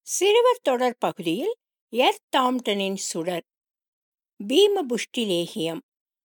சிறுவர் தொடர் பகுதியில் எர் தாம்டனின் சுடர் பீமபுஷ்டி லேகியம்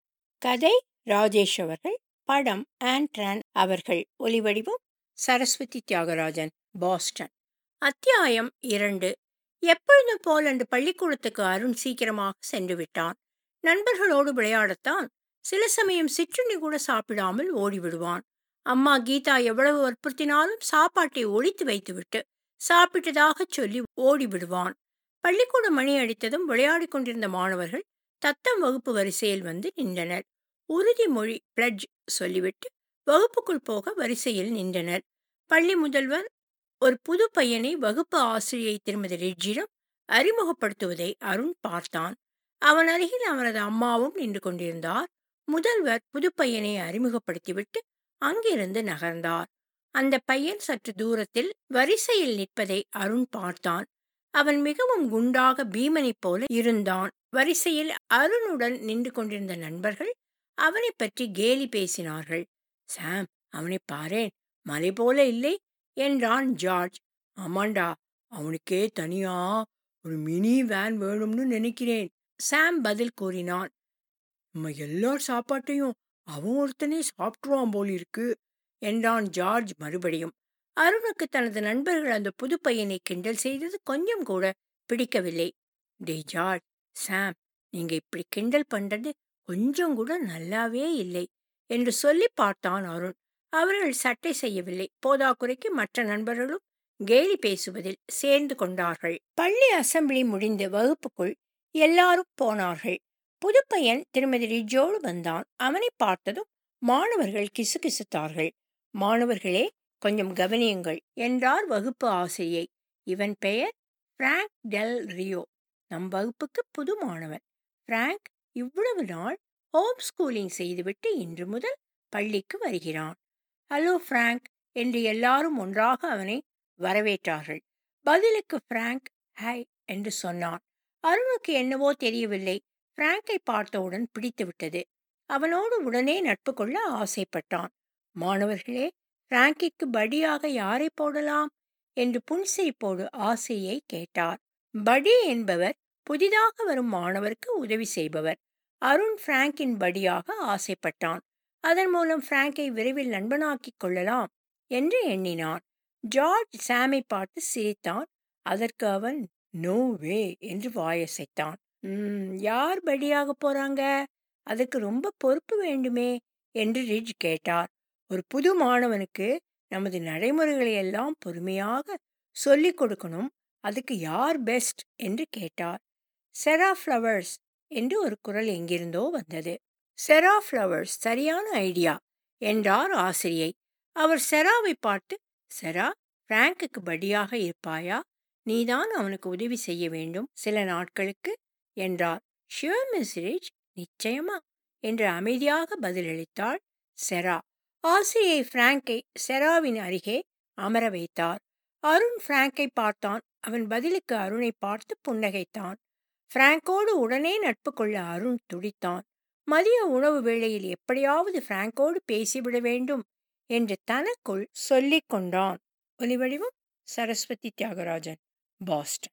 கதை ராஜேஷ் அவர்கள் படம் ஆண்ட்ரான் அவர்கள் ஒலிவடிவம் சரஸ்வதி தியாகராஜன் பாஸ்டன் அத்தியாயம் இரண்டு எப்பொழுதும் போல் அன்று பள்ளிக்கூடத்துக்கு அருண் சீக்கிரமாக சென்று விட்டான் நண்பர்களோடு விளையாடத்தான் சில சமயம் சிற்றுண்டி கூட சாப்பிடாமல் ஓடிவிடுவான் அம்மா கீதா எவ்வளவு வற்புறுத்தினாலும் சாப்பாட்டை ஒழித்து வைத்துவிட்டு சாப்பிட்டதாக சொல்லி ஓடிவிடுவான் பள்ளிக்கூட மணி அடித்ததும் விளையாடிக் கொண்டிருந்த மாணவர்கள் தத்தம் வகுப்பு வரிசையில் வந்து நின்றனர் உறுதிமொழி பிளட்ஜ் சொல்லிவிட்டு வகுப்புக்குள் போக வரிசையில் நின்றனர் பள்ளி முதல்வர் ஒரு புது பையனை வகுப்பு ஆசிரியை திருமதி ரிட்ஜிடம் அறிமுகப்படுத்துவதை அருண் பார்த்தான் அவன் அருகில் அவனது அம்மாவும் நின்று கொண்டிருந்தார் முதல்வர் புது பையனை அறிமுகப்படுத்திவிட்டு அங்கிருந்து நகர்ந்தார் அந்த பையன் சற்று தூரத்தில் வரிசையில் நிற்பதை அருண் பார்த்தான் அவன் மிகவும் குண்டாக பீமனைப் போல இருந்தான் வரிசையில் அருணுடன் நின்று கொண்டிருந்த நண்பர்கள் அவனை பற்றி கேலி பேசினார்கள் சாம் அவனை பாரேன் மலை போல இல்லை என்றான் ஜார்ஜ் ஆமாண்டா அவனுக்கே தனியா ஒரு மினி வேன் வேணும்னு நினைக்கிறேன் சாம் பதில் கூறினான் நம்ம எல்லார் சாப்பாட்டையும் அவன் ஒருத்தனே சாப்பிட்டுருவான் போல் இருக்கு என்றான் ஜார்ஜ் மறுபடியும் அருணுக்கு தனது நண்பர்கள் அந்த புது பையனை கிண்டல் செய்தது கொஞ்சம் கூட பிடிக்கவில்லை டே ஜார்ஜ் சாம் நீங்க இப்படி கிண்டல் பண்றது கொஞ்சம் கூட நல்லாவே இல்லை என்று சொல்லி பார்த்தான் அருண் அவர்கள் சட்டை செய்யவில்லை போதாக்குறைக்கு மற்ற நண்பர்களும் கேலி பேசுவதில் சேர்ந்து கொண்டார்கள் பள்ளி அசம்பிளி முடிந்து வகுப்புக்குள் எல்லாரும் போனார்கள் புது பையன் திருமதி ரிஜோடு வந்தான் அவனை பார்த்ததும் மாணவர்கள் கிசுகிசுத்தார்கள் மாணவர்களே கொஞ்சம் கவனியுங்கள் என்றார் வகுப்பு ஆசிரியை இவன் பெயர் பிராங்க் டெல் ரியோ நம் வகுப்புக்கு புது மாணவன் பிராங்க் இவ்வளவு நாள் ஹோம் ஸ்கூலிங் செய்துவிட்டு இன்று முதல் பள்ளிக்கு வருகிறான் ஹலோ பிராங்க் என்று எல்லாரும் ஒன்றாக அவனை வரவேற்றார்கள் பதிலுக்கு பிராங்க் ஹாய் என்று சொன்னான் அருணுக்கு என்னவோ தெரியவில்லை பிராங்கை பார்த்தவுடன் பிடித்துவிட்டது அவனோடு உடனே நட்பு கொள்ள ஆசைப்பட்டான் மாணவர்களே பிராங்கிற்கு படியாக யாரை போடலாம் என்று புன்சிரிப்போடு ஆசையை கேட்டார் படி என்பவர் புதிதாக வரும் மாணவருக்கு உதவி செய்பவர் அருண் பிராங்கின் படியாக ஆசைப்பட்டான் அதன் மூலம் பிராங்கை விரைவில் நண்பனாக்கிக் கொள்ளலாம் என்று எண்ணினான் ஜார்ஜ் சாமை பார்த்து சிரித்தான் அதற்கு அவன் நோ வே என்று வாயசைத்தான் உம் யார் படியாக போறாங்க அதுக்கு ரொம்ப பொறுப்பு வேண்டுமே என்று ரிட்ஜ் கேட்டார் ஒரு புது மாணவனுக்கு நமது நடைமுறைகளை எல்லாம் பொறுமையாக சொல்லிக் கொடுக்கணும் அதுக்கு யார் பெஸ்ட் என்று கேட்டார் செரா ஃப்ளவர்ஸ் என்று ஒரு குரல் எங்கிருந்தோ வந்தது செரா ஃப்ளவர்ஸ் சரியான ஐடியா என்றார் ஆசிரியை அவர் செராவை பார்த்து செரா பிராங்குக்கு படியாக இருப்பாயா நீதான் அவனுக்கு உதவி செய்ய வேண்டும் சில நாட்களுக்கு என்றார் ஷியோர் மிஸ் ரிச் நிச்சயமா என்று அமைதியாக பதிலளித்தாள் செரா ஆசிரியை பிராங்கை செராவின் அருகே அமர வைத்தார் அருண் பிராங்கை பார்த்தான் அவன் பதிலுக்கு அருணை பார்த்து புன்னகைத்தான் பிராங்கோடு உடனே நட்பு கொள்ள அருண் துடித்தான் மதிய உணவு வேளையில் எப்படியாவது பிராங்கோடு பேசிவிட வேண்டும் என்று தனக்குள் சொல்லிக் கொண்டான் ஒலிவடிவம் சரஸ்வதி தியாகராஜன் பாஸ்டன்